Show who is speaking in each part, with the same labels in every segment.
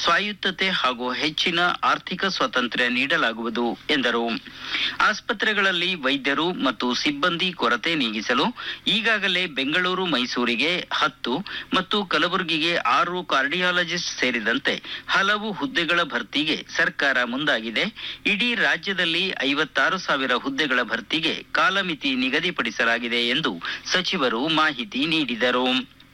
Speaker 1: ಸ್ವಾಯತ್ತತೆ ಹಾಗೂ ಹೆಚ್ಚಿನ ಆರ್ಥಿಕ ಸ್ವಾತಂತ್ರ್ಯ ನೀಡಲಾಗುವುದು ಎಂದರು ಆಸ್ಪತ್ರೆಗಳಲ್ಲಿ ವೈದ್ಯರು ಮತ್ತು ಸಿಬ್ಬಂದಿ ಕೊರತೆ ನೀಗಿಸಲು ಈಗಾಗಲೇ ಬೆಂಗಳೂರು ಮೈಸೂರಿಗೆ ಹತ್ತು ಮತ್ತು ಕಲಬುರಗಿಗೆ ಆರು ಕಾರ್ಡಿಯಾಲಜಿಸ್ಟ್ ಸೇರಿದಂತೆ ಹಲವು ಹುದ್ದೆಗಳ ಭರ್ತಿಗೆ ಸರ್ಕಾರ ಮುಂದಾಗಿದೆ ಇಡೀ ರಾಜ್ಯದಲ್ಲಿ ಐವತ್ತಾರು ಸಾವಿರ ಹುದ್ದೆಗಳ ಭರ್ತಿಗೆ ಕಾಲಮಿತಿ ನಿಗದಿಪಡಿಸಲಾಗಿದೆ ಎಂದು ಸಚಿವರು ಮಾಹಿತಿ ನೀಡಿದರು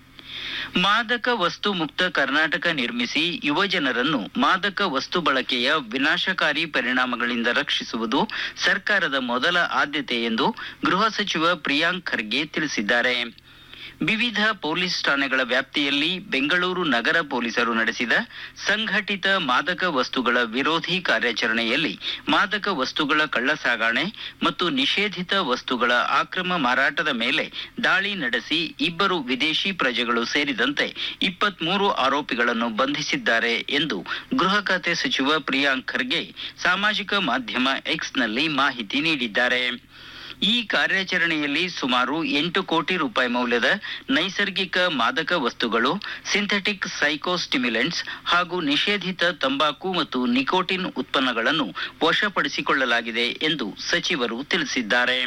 Speaker 1: ಮಾದಕ ವಸ್ತು ಮುಕ್ತ ಕರ್ನಾಟಕ ನಿರ್ಮಿಸಿ ಯುವಜನರನ್ನು ಮಾದಕ ವಸ್ತು ಬಳಕೆಯ ವಿನಾಶಕಾರಿ ಪರಿಣಾಮಗಳಿಂದ ರಕ್ಷಿಸುವುದು ಸರ್ಕಾರದ ಮೊದಲ ಆದ್ಯತೆ ಎಂದು ಗೃಹ ಸಚಿವ ಪ್ರಿಯಾಂಕ್ ಖರ್ಗೆ ತಿಳಿಸಿದ್ದಾರೆ ವಿವಿಧ ಪೊಲೀಸ್ ಠಾಣೆಗಳ ವ್ಯಾಪ್ತಿಯಲ್ಲಿ ಬೆಂಗಳೂರು ನಗರ ಪೊಲೀಸರು ನಡೆಸಿದ ಸಂಘಟಿತ ಮಾದಕ ವಸ್ತುಗಳ ವಿರೋಧಿ ಕಾರ್ಯಾಚರಣೆಯಲ್ಲಿ ಮಾದಕ ವಸ್ತುಗಳ ಕಳ್ಳಸಾಗಣೆ ಮತ್ತು ನಿಷೇಧಿತ ವಸ್ತುಗಳ ಆಕ್ರಮ ಮಾರಾಟದ ಮೇಲೆ ದಾಳಿ ನಡೆಸಿ ಇಬ್ಬರು ವಿದೇಶಿ ಪ್ರಜೆಗಳು ಸೇರಿದಂತೆ ಇಪ್ಪತ್ಮೂರು ಆರೋಪಿಗಳನ್ನು ಬಂಧಿಸಿದ್ದಾರೆ ಎಂದು ಗೃಹ ಖಾತೆ ಸಚಿವ ಪ್ರಿಯಾಂಕ್ ಖರ್ಗೆ ಸಾಮಾಜಿಕ ಮಾಧ್ಯಮ ಎಕ್ಸ್ನಲ್ಲಿ ಮಾಹಿತಿ ನೀಡಿದ್ದಾರೆ ಈ ಕಾರ್ಯಾಚರಣೆಯಲ್ಲಿ ಸುಮಾರು ಎಂಟು ಕೋಟಿ ರೂಪಾಯಿ ಮೌಲ್ಯದ ನೈಸರ್ಗಿಕ ಮಾದಕ ವಸ್ತುಗಳು ಸಿಂಥೆಟಿಕ್ ಸೈಕೋಸ್ಟಿಮ್ಯುಲೆಂಟ್ಸ್ ಹಾಗೂ ನಿಷೇಧಿತ ತಂಬಾಕು ಮತ್ತು ನಿಕೋಟಿನ್ ಉತ್ಪನ್ನಗಳನ್ನು ವಶಪಡಿಸಿಕೊಳ್ಳಲಾಗಿದೆ ಎಂದು ಸಚಿವರು ತಿಳಿಸಿದ್ದಾರೆ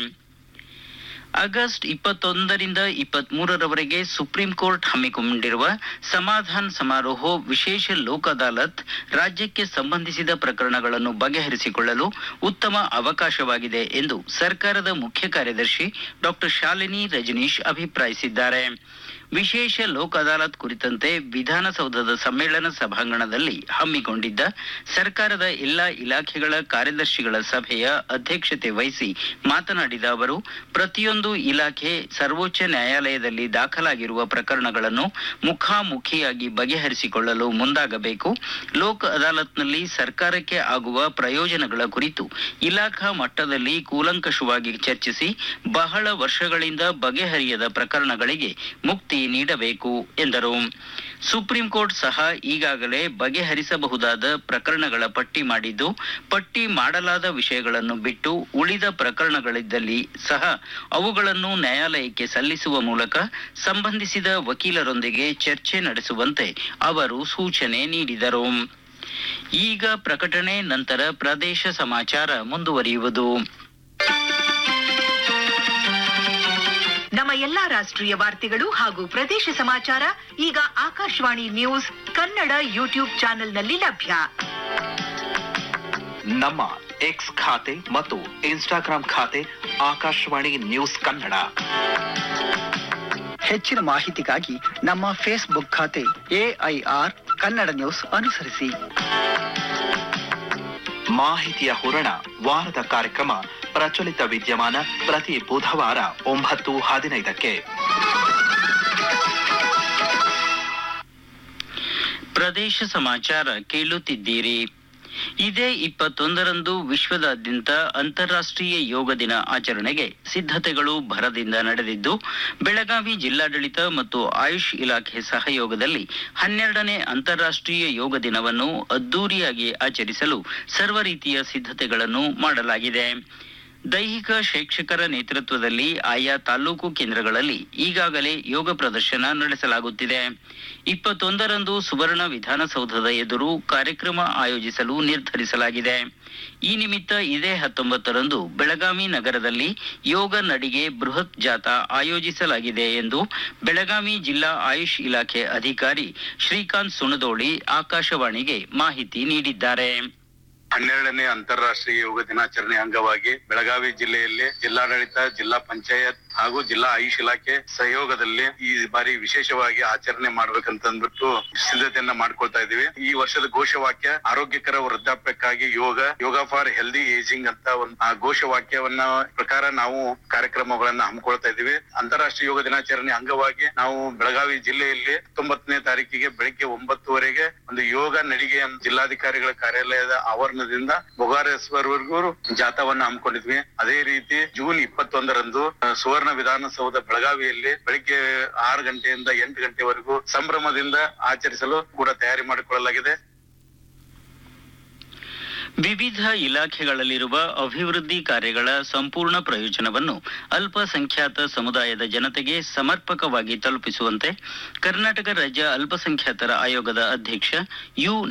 Speaker 1: ಆಗಸ್ಟ್ ಇಪ್ಪತ್ತೊಂದರಿಂದ ಇಪ್ಪತ್ಮೂರರವರೆಗೆ ಸುಪ್ರೀಂ ಕೋರ್ಟ್ ಹಮ್ಮಿಕೊಂಡಿರುವ ಸಮಾಧಾನ್ ಸಮಾರೋಹ ವಿಶೇಷ ಲೋಕ್ ಅದಾಲತ್ ರಾಜ್ಯಕ್ಕೆ ಸಂಬಂಧಿಸಿದ ಪ್ರಕರಣಗಳನ್ನು ಬಗೆಹರಿಸಿಕೊಳ್ಳಲು ಉತ್ತಮ ಅವಕಾಶವಾಗಿದೆ ಎಂದು ಸರ್ಕಾರದ ಮುಖ್ಯ ಕಾರ್ಯದರ್ಶಿ ಡಾಕ್ಟರ್ ಶಾಲಿನಿ ರಜನೀಶ್ ಅಭಿಪ್ರಾಯಿಸಿದ್ದಾರೆ ವಿಶೇಷ ಲೋಕ್ ಅದಾಲತ್ ಕುರಿತಂತೆ ವಿಧಾನಸೌಧದ ಸಮ್ಮೇಳನ ಸಭಾಂಗಣದಲ್ಲಿ ಹಮ್ಮಿಕೊಂಡಿದ್ದ ಸರ್ಕಾರದ ಎಲ್ಲಾ ಇಲಾಖೆಗಳ ಕಾರ್ಯದರ್ಶಿಗಳ ಸಭೆಯ ಅಧ್ಯಕ್ಷತೆ ವಹಿಸಿ ಮಾತನಾಡಿದ ಅವರು ಪ್ರತಿಯೊಂದು ಇಲಾಖೆ ಸರ್ವೋಚ್ಚ ನ್ಯಾಯಾಲಯದಲ್ಲಿ ದಾಖಲಾಗಿರುವ ಪ್ರಕರಣಗಳನ್ನು ಮುಖಾಮುಖಿಯಾಗಿ ಬಗೆಹರಿಸಿಕೊಳ್ಳಲು ಮುಂದಾಗಬೇಕು ಲೋಕ್ ಅದಾಲತ್ನಲ್ಲಿ ಸರ್ಕಾರಕ್ಕೆ ಆಗುವ ಪ್ರಯೋಜನಗಳ ಕುರಿತು ಇಲಾಖಾ ಮಟ್ಟದಲ್ಲಿ ಕೂಲಂಕಷವಾಗಿ ಚರ್ಚಿಸಿ ಬಹಳ ವರ್ಷಗಳಿಂದ ಬಗೆಹರಿಯದ ಪ್ರಕರಣಗಳಿಗೆ ಮುಕ್ತಿ ನೀಡಬೇಕು ಎಂದರು ಸುಪ್ರೀಂ ಕೋರ್ಟ್ ಸಹ ಈಗಾಗಲೇ ಬಗೆಹರಿಸಬಹುದಾದ ಪ್ರಕರಣಗಳ ಪಟ್ಟಿ ಮಾಡಿದ್ದು ಪಟ್ಟಿ ಮಾಡಲಾದ ವಿಷಯಗಳನ್ನು ಬಿಟ್ಟು ಉಳಿದ ಪ್ರಕರಣಗಳಿದ್ದಲ್ಲಿ ಸಹ ಅವುಗಳನ್ನು ನ್ಯಾಯಾಲಯಕ್ಕೆ ಸಲ್ಲಿಸುವ ಮೂಲಕ ಸಂಬಂಧಿಸಿದ ವಕೀಲರೊಂದಿಗೆ ಚರ್ಚೆ ನಡೆಸುವಂತೆ ಅವರು ಸೂಚನೆ ನೀಡಿದರು ಈಗ ಪ್ರಕಟಣೆ ನಂತರ ಪ್ರದೇಶ ಸಮಾಚಾರ ಮುಂದುವರಿಯುವುದು
Speaker 2: ನಮ್ಮ ಎಲ್ಲಾ ರಾಷ್ಟ್ರೀಯ ವಾರ್ತೆಗಳು ಹಾಗೂ ಪ್ರದೇಶ ಸಮಾಚಾರ ಈಗ ಆಕಾಶವಾಣಿ ನ್ಯೂಸ್ ಕನ್ನಡ ಯೂಟ್ಯೂಬ್ ಚಾನೆಲ್ನಲ್ಲಿ ಲಭ್ಯ
Speaker 3: ನಮ್ಮ ಎಕ್ಸ್ ಖಾತೆ ಮತ್ತು ಇನ್ಸ್ಟಾಗ್ರಾಂ ಖಾತೆ ಆಕಾಶವಾಣಿ ನ್ಯೂಸ್ ಕನ್ನಡ
Speaker 4: ಹೆಚ್ಚಿನ ಮಾಹಿತಿಗಾಗಿ ನಮ್ಮ ಫೇಸ್ಬುಕ್ ಖಾತೆ ಎಐಆರ್ ಕನ್ನಡ ನ್ಯೂಸ್ ಅನುಸರಿಸಿ
Speaker 3: ಮಾಹಿತಿಯ ಹೂರಣ ವಾರದ ಕಾರ್ಯಕ್ರಮ ಪ್ರಚಲಿತ ವಿದ್ಯಮಾನ ಪ್ರತಿ ಬುಧವಾರ ಒಂಬತ್ತು ಹದಿನೈದಕ್ಕೆ
Speaker 1: ಪ್ರದೇಶ ಸಮಾಚಾರ ಕೇಳುತ್ತಿದ್ದೀರಿ ಇದೇ ಇಪ್ಪತ್ತೊಂದರಂದು ವಿಶ್ವದಾದ್ಯಂತ ಅಂತಾರಾಷ್ಟ್ರೀಯ ಯೋಗ ದಿನ ಆಚರಣೆಗೆ ಸಿದ್ಧತೆಗಳು ಭರದಿಂದ ನಡೆದಿದ್ದು ಬೆಳಗಾವಿ ಜಿಲ್ಲಾಡಳಿತ ಮತ್ತು ಆಯುಷ್ ಇಲಾಖೆ ಸಹಯೋಗದಲ್ಲಿ ಹನ್ನೆರಡನೇ ಅಂತಾರಾಷ್ಟ್ರೀಯ ಯೋಗ ದಿನವನ್ನು ಅದ್ದೂರಿಯಾಗಿ ಆಚರಿಸಲು ಸರ್ವ ರೀತಿಯ ಸಿದ್ಧತೆಗಳನ್ನು ಮಾಡಲಾಗಿದೆ ದೈಹಿಕ ಶಿಕ್ಷಕರ ನೇತೃತ್ವದಲ್ಲಿ ಆಯಾ ತಾಲೂಕು ಕೇಂದ್ರಗಳಲ್ಲಿ ಈಗಾಗಲೇ ಯೋಗ ಪ್ರದರ್ಶನ ನಡೆಸಲಾಗುತ್ತಿದೆ ಇಪ್ಪತ್ತೊಂದರಂದು ಸುವರ್ಣ ವಿಧಾನಸೌಧದ ಎದುರು ಕಾರ್ಯಕ್ರಮ ಆಯೋಜಿಸಲು ನಿರ್ಧರಿಸಲಾಗಿದೆ ಈ ನಿಮಿತ್ತ ಇದೇ ಹತ್ತೊಂಬತ್ತರಂದು ಬೆಳಗಾವಿ ನಗರದಲ್ಲಿ ಯೋಗ ನಡಿಗೆ ಬೃಹತ್ ಜಾಥಾ ಆಯೋಜಿಸಲಾಗಿದೆ ಎಂದು ಬೆಳಗಾವಿ ಜಿಲ್ಲಾ ಆಯುಷ್ ಇಲಾಖೆ ಅಧಿಕಾರಿ ಶ್ರೀಕಾಂತ್ ಸುಣದೋಳಿ ಆಕಾಶವಾಣಿಗೆ ಮಾಹಿತಿ ನೀಡಿದ್ದಾರೆ
Speaker 5: ಹನ್ನೆರಡನೇ ಅಂತಾರಾಷ್ಟ್ರೀಯ ಯೋಗ ದಿನಾಚರಣೆ ಅಂಗವಾಗಿ ಬೆಳಗಾವಿ ಜಿಲ್ಲೆಯಲ್ಲಿ ಜಿಲ್ಲಾಡಳಿತ ಜಿಲ್ಲಾ ಪಂಚಾಯತ್ ಹಾಗೂ ಜಿಲ್ಲಾ ಆಯುಷ್ ಇಲಾಖೆ ಸಹಯೋಗದಲ್ಲಿ ಈ ಬಾರಿ ವಿಶೇಷವಾಗಿ ಆಚರಣೆ ಮಾಡ್ಬೇಕಂತ ಅಂದ್ಬಿಟ್ಟು ಸಿದ್ಧತೆಯನ್ನ ಮಾಡ್ಕೊಳ್ತಾ ಇದೀವಿ ಈ ವರ್ಷದ ಘೋಷವಾಕ್ಯ ಆರೋಗ್ಯಕರ ವೃದ್ಧಾಪ್ಯಕ್ಕಾಗಿ ಯೋಗ ಯೋಗ ಫಾರ್ ಹೆಲ್ದಿ ಏಜಿಂಗ್ ಅಂತ ಒಂದು ಆ ಘೋಷವಾಕ್ಯವನ್ನ ಪ್ರಕಾರ ನಾವು ಕಾರ್ಯಕ್ರಮಗಳನ್ನ ಹಮ್ಮಿಕೊಳ್ತಾ ಇದೀವಿ ಅಂತಾರಾಷ್ಟ್ರೀಯ ಯೋಗ ದಿನಾಚರಣೆ ಅಂಗವಾಗಿ ನಾವು ಬೆಳಗಾವಿ ಜಿಲ್ಲೆಯಲ್ಲಿ ಹತ್ತೊಂಬತ್ತನೇ ತಾರೀಕಿಗೆ ಬೆಳಿಗ್ಗೆ ಒಂಬತ್ತುವರೆಗೆ ಒಂದು ಯೋಗ ನಡಿಗೆ ಅಂತ ಜಿಲ್ಲಾಧಿಕಾರಿಗಳ ಕಾರ್ಯಾಲಯದ ಆವರಣದಿಂದ ಬೊಗಾರೇಶ್ವರ್ವರೆಗೂ ಜಾಥಾವನ್ನ ಹಮ್ಮಿಕೊಂಡಿದ್ವಿ ಅದೇ ರೀತಿ ಜೂನ್ ಇಪ್ಪತ್ತೊಂದರಂದು ಆ, ಸುವರ್ಣ ವಿಧಾನಸೌಧ ಬೆಳಗಾವಿಯಲ್ಲಿ ಬೆಳಿಗ್ಗೆ ಆರು ಗಂಟೆಯಿಂದ ಎಂಟು ಗಂಟೆವರೆಗೂ ಸಂಭ್ರಮದಿಂದ ಆಚರಿಸಲು ಕೂಡ ತಯಾರಿ ಮಾಡಿಕೊಳ್ಳಲಾಗಿದೆ
Speaker 1: ವಿವಿಧ ಇಲಾಖೆಗಳಲ್ಲಿರುವ ಅಭಿವೃದ್ಧಿ ಕಾರ್ಯಗಳ ಸಂಪೂರ್ಣ ಪ್ರಯೋಜನವನ್ನು ಅಲ್ಪಸಂಖ್ಯಾತ ಸಮುದಾಯದ ಜನತೆಗೆ ಸಮರ್ಪಕವಾಗಿ ತಲುಪಿಸುವಂತೆ ಕರ್ನಾಟಕ ರಾಜ್ಯ ಅಲ್ಪಸಂಖ್ಯಾತರ ಆಯೋಗದ ಅಧ್ಯಕ್ಷ ಯು